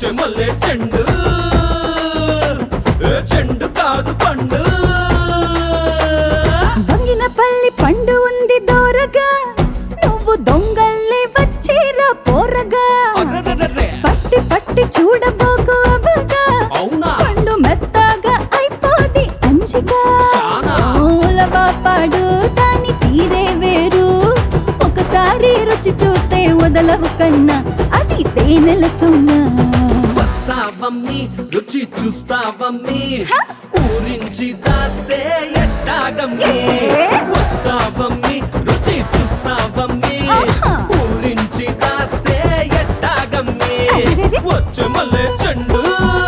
వచ్చే మల్లె చెండు ఏ చెండు కాదు పండు వంగిన పల్లి పండు ఉంది దోరగా నువ్వు దొంగల్లే వచ్చిరా పోరగా అర్రర్రర్రే. పట్టి పట్టి చూడబోకు అవగా అవునా పండు మెత్తగా అయిపోది అంజిగా శానా. మూల పాపాడు దాని తీరే వేరు ఒకసారి రుచి చూస్తే వదలవు కన్నా అది తేనెల సున్నా వస్తావమ్మి రుచి చూస్తావమ్మి ఊరించి దాస్తే ఎట్టాగమ్మి వస్తావమ్మి రుచి చూస్తావమ్మి ఆహా. ఊరించి దాస్తే ఎట్టాగమ్మి అరెరెరె. వచ్చే మల్లె చెండు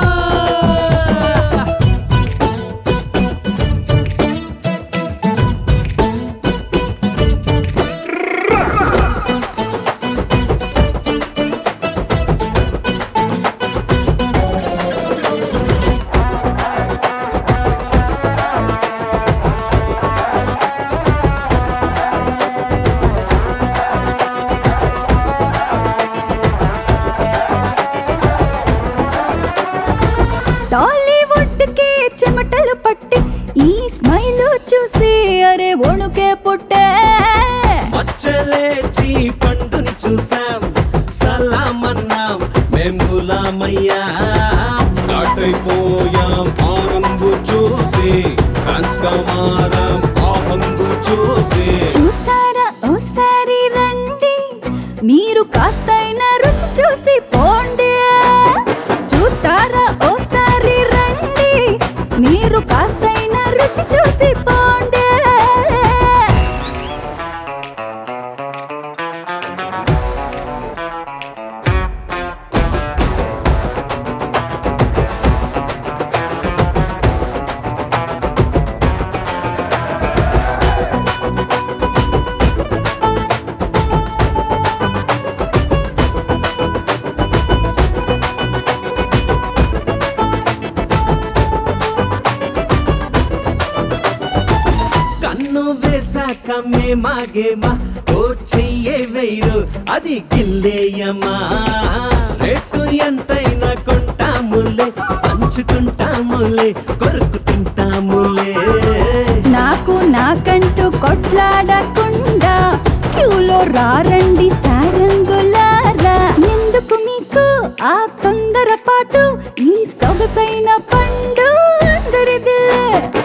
టాలీవుడ్ కే చెమటలు పట్టి ఈ స్మైల్ చూసి అరే వణుకే పుట్టే వచ్చలేచి పండుని చూసాం సలామన్నాం మేములామయ్యా దాటైపోయాం ఆరంభు చూసి కాన్స్కమారం ఆహంగు చూసి చూస్తారా ఓసారి రండి మీరు కాస్తైనా రుచి చూసి పోండి చూస్తారా ఓసారి రండి మీరు కాస్తైనా రుచి చూసి పోండి కన్ను వేసాక మేమాగేమా ఓ చెయ్యే వేరు అది గిల్లేయమా రేటు ఎంతైనా కొంటాములే పంచుకుంటాములే కొరుకు తింటాములే నాకు నాకంటూ కొట్లాడకుండా క్యూలో రారండి సారంగులారా ఎందుకు మీకు ఆ తొందరపాటు ఈ సొగసైన పండు అందరిదే